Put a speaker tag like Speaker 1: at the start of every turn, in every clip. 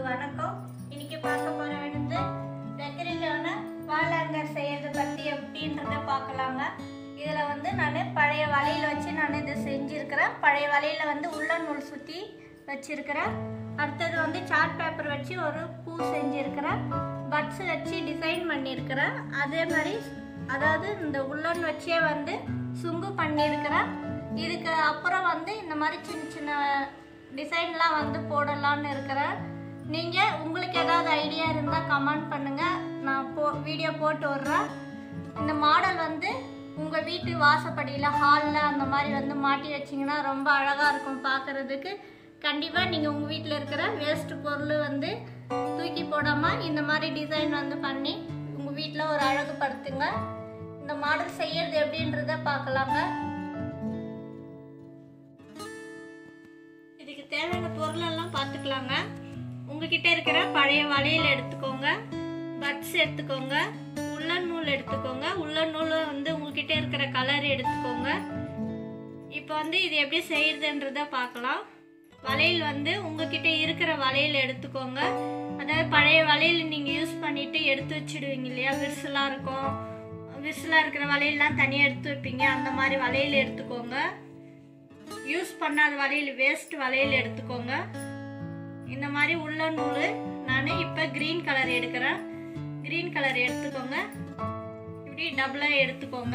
Speaker 1: வணக்கம் இன்னைக்கு பார்க்க போற வந்து டெக்கரேட்டிவான வாழாங்கர் செய்யறது பற்றி எப்படின்றத பார்க்கலாங்க இதில் வந்து நான் பழைய வலையில் வச்சு நான் இதை செஞ்சுருக்கிறேன் பழைய வலையில் வந்து உள்ள நூல் சுற்றி வச்சிருக்கிறேன் அடுத்தது வந்து சார்ட் பேப்பர் வச்சு ஒரு பூ செஞ்சுருக்கிறேன் பட்ஸ் வச்சு டிசைன் பண்ணியிருக்கிறேன் அதே மாதிரி அதாவது இந்த உள்ளன் வச்சே வந்து சுங்கு பண்ணியிருக்கிறேன் இதுக்கு அப்புறம் வந்து இந்த மாதிரி சின்ன சின்ன டிசைன்லாம் வந்து போடலான்னு இருக்கிறேன் நீங்கள் உங்களுக்கு ஏதாவது ஐடியா இருந்தால் கமெண்ட் பண்ணுங்கள் நான் போ வீடியோ போட்டு விட்றேன் இந்த மாடல் வந்து உங்கள் வீட்டு வாசப்படியில் ஹாலில் அந்த மாதிரி வந்து மாட்டி வச்சிங்கன்னா ரொம்ப அழகாக இருக்கும் பார்க்குறதுக்கு கண்டிப்பாக நீங்கள் உங்கள் வீட்டில் இருக்கிற வேஸ்ட் பொருள் வந்து தூக்கி போடாமல் இந்த மாதிரி டிசைன் வந்து பண்ணி உங்கள் வீட்டில் ஒரு அழகுபடுத்துங்க இந்த மாடல் செய்யறது எப்படின்றத பார்க்கலாங்க இதுக்கு தேவையான பொருள் எல்லாம் பார்த்துக்கலாங்க உங்ககிட்ட இருக்கிற பழைய வளையல் எடுத்துக்கோங்க பட்ஸ் எடுத்துக்கோங்க உள்ளன் நூல் எடுத்துக்கோங்க உள்ளன் நூல் வந்து உங்ககிட்ட இருக்கிற கலர் எடுத்துக்கோங்க இப்போ வந்து இது எப்படி செய்யறதுன்றத பார்க்கலாம் வளையல் வந்து உங்ககிட்ட இருக்கிற வளையல் எடுத்துக்கோங்க அதாவது பழைய வளையல் நீங்கள் யூஸ் பண்ணிட்டு எடுத்து வச்சிடுவீங்க இல்லையா விரிசலாக இருக்கும் விரிசலாக இருக்கிற வளையல்லாம் தனியாக எடுத்து வைப்பீங்க அந்த மாதிரி வளையல் எடுத்துக்கோங்க யூஸ் பண்ணாத வளையல் வேஸ்ட் வளையல் எடுத்துக்கோங்க இந்த மாதிரி உள்ள நூல் நான் இப்போ க்ரீன் கலர் எடுக்கிறேன் க்ரீன் கலர் எடுத்துக்கோங்க இப்படி டபுளாக எடுத்துக்கோங்க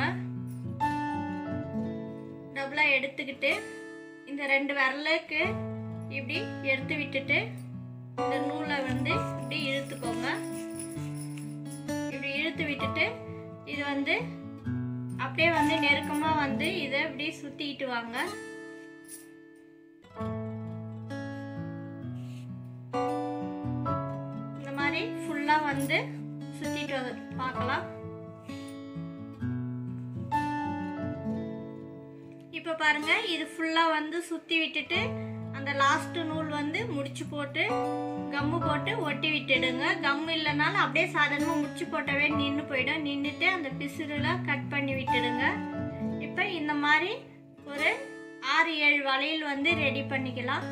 Speaker 1: டபுளாக எடுத்துக்கிட்டு இந்த ரெண்டு விரலுக்கு இப்படி எடுத்து விட்டுட்டு இந்த நூலை வந்து இப்படி இழுத்துக்கோங்க இப்படி இழுத்து விட்டுட்டு இது வந்து அப்படியே வந்து நெருக்கமாக வந்து இதை இப்படி சுற்றிக்கிட்டு வாங்க இந்த மாதிரி ஃபுல்லாக வந்து சுற்றிட்டு வந்து பார்க்கலாம் இப்போ பாருங்க இது ஃபுல்லாக வந்து சுற்றி விட்டுட்டு அந்த லாஸ்ட் நூல் வந்து முடிச்சு போட்டு கம்மு போட்டு ஒட்டி விட்டுடுங்க கம்மு இல்லைனாலும் அப்படியே சாதாரணமாக முடிச்சு போட்டவே நின்று போயிடும் நின்றுட்டு அந்த பிசுறில் கட் பண்ணி விட்டுடுங்க இப்போ இந்த மாதிரி ஒரு ஆறு ஏழு வளையல் வந்து ரெடி பண்ணிக்கலாம்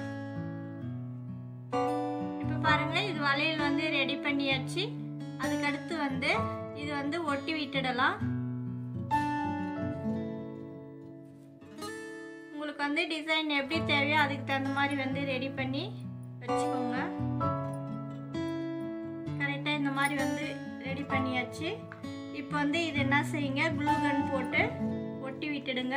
Speaker 1: இப்போ பாருங்க இது வளையல் வந்து ரெடி பண்ணியாச்சு அதுக்கடுத்து வந்து இது வந்து ஒட்டி விட்டுடலாம் உங்களுக்கு வந்து டிசைன் எப்படி தேவையோ அதுக்கு தகுந்த மாதிரி வந்து ரெடி பண்ணி வச்சுக்கோங்க கரெக்டாக இந்த மாதிரி வந்து ரெடி பண்ணியாச்சு இப்போ வந்து இது என்ன செய்யுங்க க்ளூ கன் போட்டு ஒட்டி விட்டுடுங்க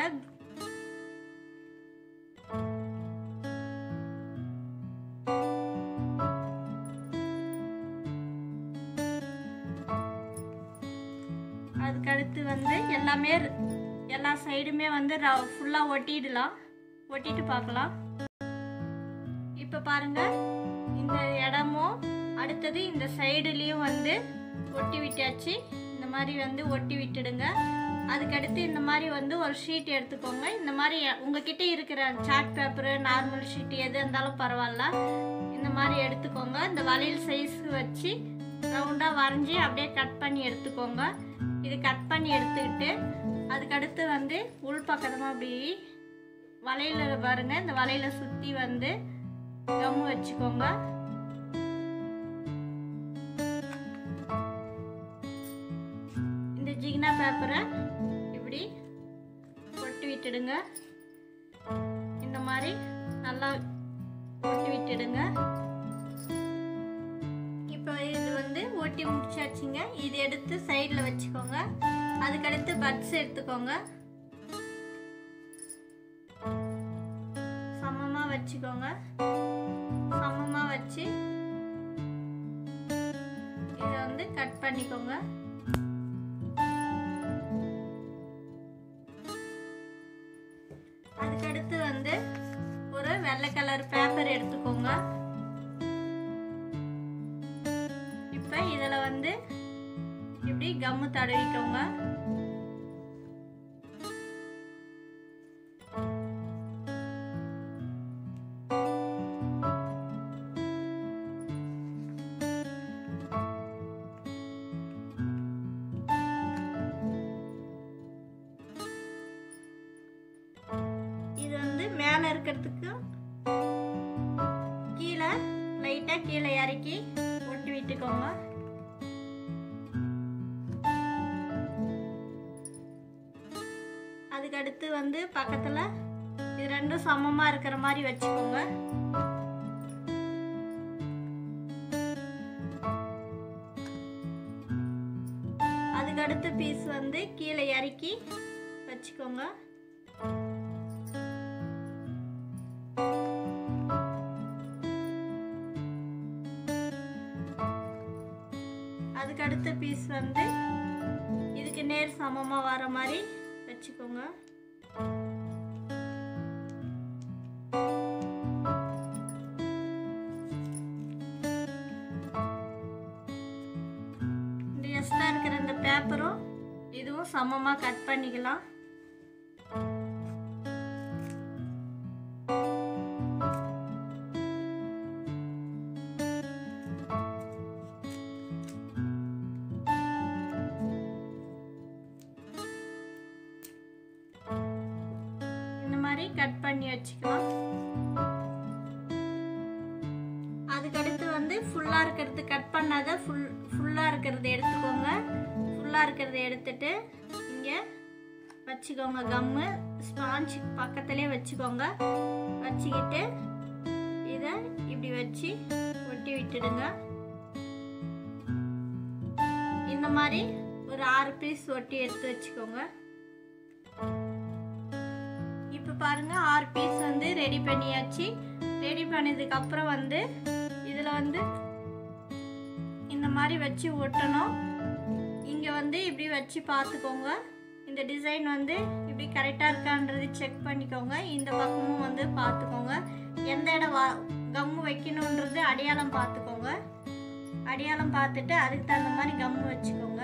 Speaker 1: அதுக்கடுத்து வந்து எல்லாமே எல்லா சைடுமே வந்து ஃபுல்லாக ஒட்டிடலாம் ஒட்டிட்டு பார்க்கலாம் இப்போ பாருங்க இந்த இடமும் அடுத்தது இந்த சைடுலேயும் வந்து ஒட்டி விட்டாச்சு இந்த மாதிரி வந்து ஒட்டி விட்டுடுங்க அதுக்கடுத்து இந்த மாதிரி வந்து ஒரு ஷீட் எடுத்துக்கோங்க இந்த மாதிரி உங்ககிட்ட இருக்கிற சார்ட் பேப்பரு நார்மல் ஷீட் எது இருந்தாலும் பரவாயில்ல இந்த மாதிரி எடுத்துக்கோங்க இந்த வளையல் சைஸ் வச்சு ரவுண்டாக வரைஞ்சி அப்படியே கட் பண்ணி எடுத்துக்கோங்க இது கட் பண்ணி எடுத்துக்கிட்டு அதுக்கடுத்து வந்து உள் பக்கமாக அப்படி வலையில் பாருங்க இந்த வலையில சுற்றி வந்து கம்மு வச்சுக்கோங்க இந்த ஜிகினா பேப்பரை இப்படி ஒட்டி விட்டுடுங்க இந்த மாதிரி நல்லா ஒட்டி விட்டுடுங்க இப்போ இது வந்து ஒட்டி முடிச்சாச்சுங்க இது எடுத்து சைடில் வச்சுக்கோங்க அதுக்கடுத்து பட்ஸ் எடுத்துக்கோங்க சமமாக வச்சுக்கோங்க சமமாக வச்சு இதை வந்து கட் பண்ணிக்கோங்க அதுக்கடுத்து வந்து ஒரு வெள்ளை கலர் பேப்பர் எடுத்துக்கோங்க இப்போ இதில் வந்து இப்படி கம்மு தடவிக்கோங்க இது வந்து மேலே இருக்கிறதுக்கு கீழே லைட்டாக கீழே இறக்கி ஒட்டி விட்டுக்கோங்க அதுக்கு அடுத்து வந்து பக்கத்தில் இது ரெண்டும் சமமாக இருக்கிற மாதிரி வச்சுக்கோங்க அதுக்கு அடுத்த பீஸ் வந்து கீழே இறக்கி வச்சுக்கோங்க அதுக்கு அடுத்த பீஸ் வந்து இதுக்கு நேர் சமமாக வர மாதிரி வச்சுக்கோங்க இந்த எக்ஸ்ட்ரா இருக்கிற இந்த பேப்பரும் இதுவும் சமமாக கட் பண்ணிக்கலாம் இந்த மாதிரி கட் பண்ணி வச்சுக்கலாம் அதுக்கடுத்து வந்து ஃபுல்லாக இருக்கிறது கட் பண்ணாத ஃபுல் ஃபுல்லாக இருக்கிறது எடுத்துக்கோங்க ஃபுல்லாக இருக்கிறத எடுத்துட்டு இங்கே வச்சுக்கோங்க கம்மு ஸ்பாஞ்ச் பக்கத்துலேயே வச்சுக்கோங்க வச்சுக்கிட்டு இதை இப்படி வச்சு ஒட்டி விட்டுடுங்க இந்த மாதிரி ஒரு ஆறு பீஸ் ஒட்டி எடுத்து வச்சுக்கோங்க இப்போ பாருங்க ஆறு பீஸ் வந்து ரெடி பண்ணியாச்சு ரெடி பண்ணதுக்கு அப்புறம் வந்து இதில் வந்து இந்த மாதிரி வச்சு ஒட்டணும் இங்கே வந்து இப்படி வச்சு பார்த்துக்கோங்க இந்த டிசைன் வந்து இப்படி கரெக்டாக இருக்கான்றது செக் பண்ணிக்கோங்க இந்த பக்கமும் வந்து பார்த்துக்கோங்க எந்த இடம் வா கம்மு வைக்கணுன்றது அடையாளம் பார்த்துக்கோங்க அடையாளம் பார்த்துட்டு அதுக்கு தகுந்த மாதிரி கம்மு வச்சுக்கோங்க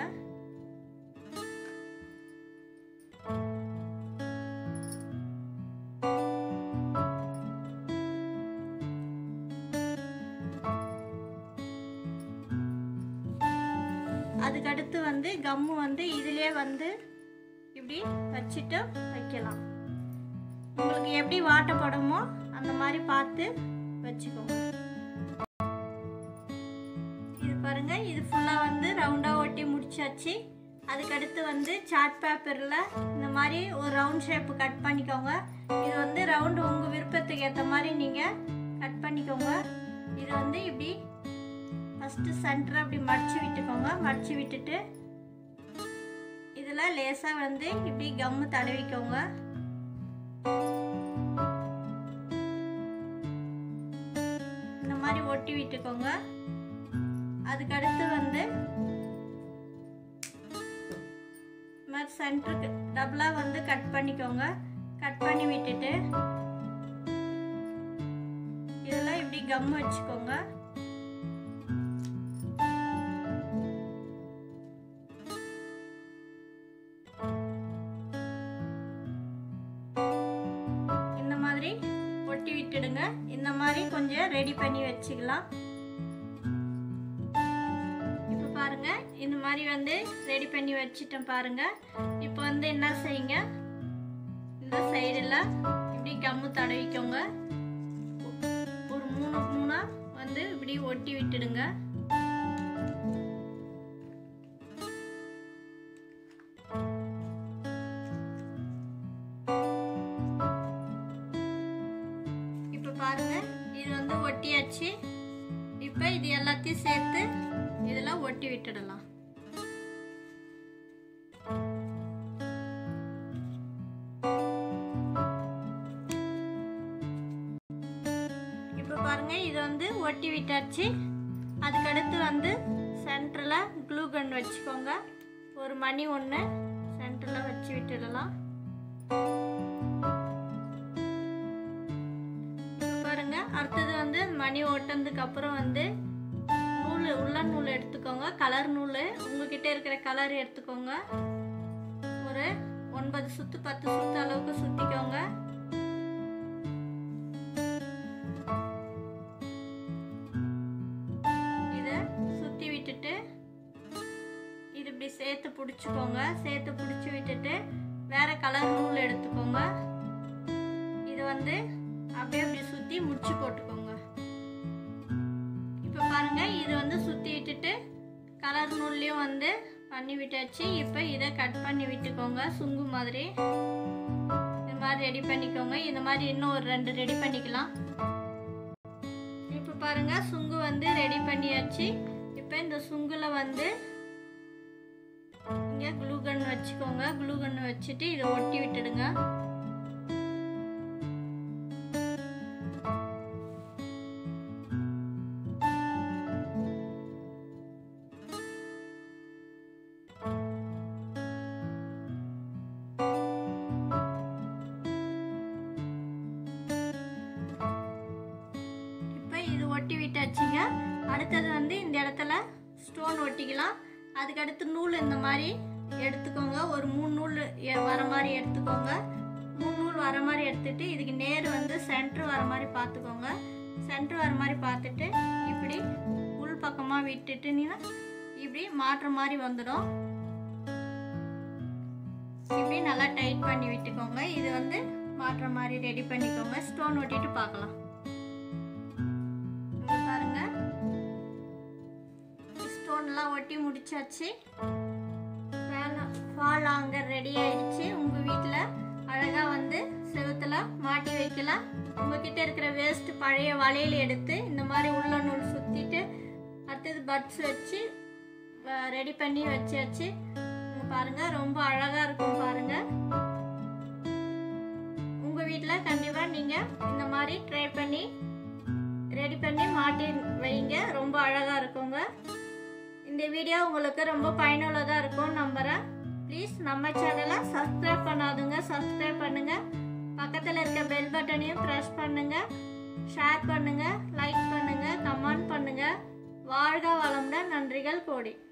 Speaker 1: அதுக்கடுத்து வந்து கம்மு வந்து இதிலே வந்து இப்படி வச்சுட்டு வைக்கலாம் உங்களுக்கு எப்படி வாட்டப்படுமோ அந்த மாதிரி பார்த்து வச்சுக்கோங்க இது பாருங்க இது ஃபுல்லாக வந்து ரவுண்டாக ஒட்டி முடிச்சாச்சு அதுக்கடுத்து வந்து சார்ட் பேப்பரில் இந்த மாதிரி ஒரு ரவுண்ட் ஷேப்பு கட் பண்ணிக்கோங்க இது வந்து ரவுண்டு உங்கள் விருப்பத்துக்கு ஏற்ற மாதிரி நீங்கள் கட் பண்ணிக்கோங்க இது வந்து இப்படி ஃபஸ்ட்டு சென்டரை அப்படி மடிச்சு விட்டுக்கோங்க மடிச்சு விட்டுட்டு இதில் லேசாக வந்து இப்படி கம்மு தடவிக்கோங்க இந்த மாதிரி ஒட்டி விட்டுக்கோங்க அதுக்கடுத்து வந்து மாதிரி சென்டருக்கு டபுளாக வந்து கட் பண்ணிக்கோங்க கட் பண்ணி விட்டுட்டு இதெல்லாம் இப்படி கம் வச்சுக்கோங்க இந்த மாதிரி ஒட்டி விட்டுடுங்க இந்த மாதிரி கொஞ்சம் ரெடி பண்ணி வச்சுக்கலாம் இப்போ பாருங்க இந்த மாதிரி வந்து ரெடி பண்ணி வச்சுட்டேன் பாருங்க இப்போ வந்து என்ன செய்யுங்க இந்த சைடில் இப்படி கம்மு தடவிக்கோங்க ஒரு மூணு மூணா வந்து இப்படி ஒட்டி விட்டுடுங்க இப்போ பாருங்க இது வந்து ஒட்டியாச்சு இப்போ இது எல்லாத்தையும் சேர்த்து இதில் ஒட்டி விட்டுடலாம் இப்போ பாருங்க இது வந்து ஒட்டி விட்டாச்சு அதுக்கடுத்து வந்து சென்டரில் க்ளூ கன் வச்சுக்கோங்க ஒரு மணி ஒன்று சென்டரில் வச்சு விட்டுடலாம் இப்போ பாருங்க அடுத்தது வந்து மணி ஓட்டினதுக்கு அப்புறம் வந்து நூல் உள்ளன் நூல் எடுத்துக்கோங்க கலர் நூல் உங்ககிட்ட இருக்கிற கலர் எடுத்துக்கோங்க ஒரு ஒன்பது சுத்து பத்து சுத்து அளவுக்கு சுத்திக்கோங்க இதை சுத்தி விட்டுட்டு இது இப்படி சேர்த்து பிடிச்சிக்கோங்க சேர்த்து பிடிச்சி விட்டுட்டு வேற கலர் நூல் எடுத்துக்கோங்க இது வந்து அப்படியே இப்படி சுத்தி முடிச்சு போட்டுக்கோங்க பாருங்கள் இது வந்து சுற்றி விட்டுட்டு கலர் நூல்லையும் வந்து பண்ணி விட்டாச்சு இப்போ இதை கட் பண்ணி விட்டுக்கோங்க சுங்கு மாதிரி இந்த மாதிரி ரெடி பண்ணிக்கோங்க இந்த மாதிரி இன்னும் ஒரு ரெண்டு ரெடி பண்ணிக்கலாம் இப்போ பாருங்க சுங்கு வந்து ரெடி பண்ணியாச்சு இப்போ இந்த சுங்குல வந்து இங்கே க்ளூகன் வச்சுக்கோங்க க்ளூகன் வச்சுட்டு இதை ஒட்டி விட்டுடுங்க இப்போ இது ஒட்டி விட்டாச்சுங்க அடுத்தது வந்து இந்த இடத்துல ஸ்டோன் ஒட்டிக்கலாம் அதுக்கடுத்து நூல் இந்த மாதிரி எடுத்துக்கோங்க ஒரு மூணு நூல் எ- வர மாதிரி எடுத்துக்கோங்க மூணு நூல் வர மாதிரி எடுத்துட்டு இதுக்கு நேர் வந்து சென்டர் வர மாதிரி பார்த்துக்கோங்க சென்டர் வர மாதிரி பார்த்துட்டு இப்படி உள் பக்கமாக விட்டுட்டுனீங்கன்னா இப்படி மாட்டுற மாதிரி வந்துடும் இப்படி நல்லா டைட் பண்ணி விட்டுக்கோங்க இது வந்து மாட்டுற மாதிரி ரெடி பண்ணிக்கோங்க ஸ்டோன் ஒட்டிட்டு பார்க்கலாம் இங்க பாருங்க ஸ்டோன்லாம் ஒட்டி முடிச்சாச்சு ஃபால் ஆங்கர் ரெடி ஆயிடுச்சு உங்க வீட்டில் அழகா வந்து செவுத்துல மாட்டி வைக்கலாம் உங்ககிட்ட இருக்கிற வேஸ்ட் பழைய வளையல் எடுத்து இந்த மாதிரி உள்ள நூல் சுத்திட்டு அடுத்தது பட்ஸ் வச்சு ரெடி பண்ணி வச்சாச்சு இங்க பாருங்க ரொம்ப அழகா இருக்கும் பாருங்க உங்க வீட்டில் கண்டிப்பா நீங்க இந்த மாதிரி ட்ரை பண்ணி ரெடி பண்ணி மாட்டி வைங்க ரொம்ப அழகாக இருக்குங்க இந்த வீடியோ உங்களுக்கு ரொம்ப பயனுள்ளதாக இருக்கும் நம்புகிறேன் ப்ளீஸ் நம்ம சேனலை சப்ஸ்கிரைப் பண்ணாதுங்க சப்ஸ்கிரைப் பண்ணுங்க பக்கத்தில் இருக்க பெல் பட்டனையும் ப்ரெஸ் பண்ணுங்க ஷேர் பண்ணுங்க லைக் பண்ணுங்க கமெண்ட் பண்ணுங்க வாழ்க வளமுடன் நன்றிகள் கோடி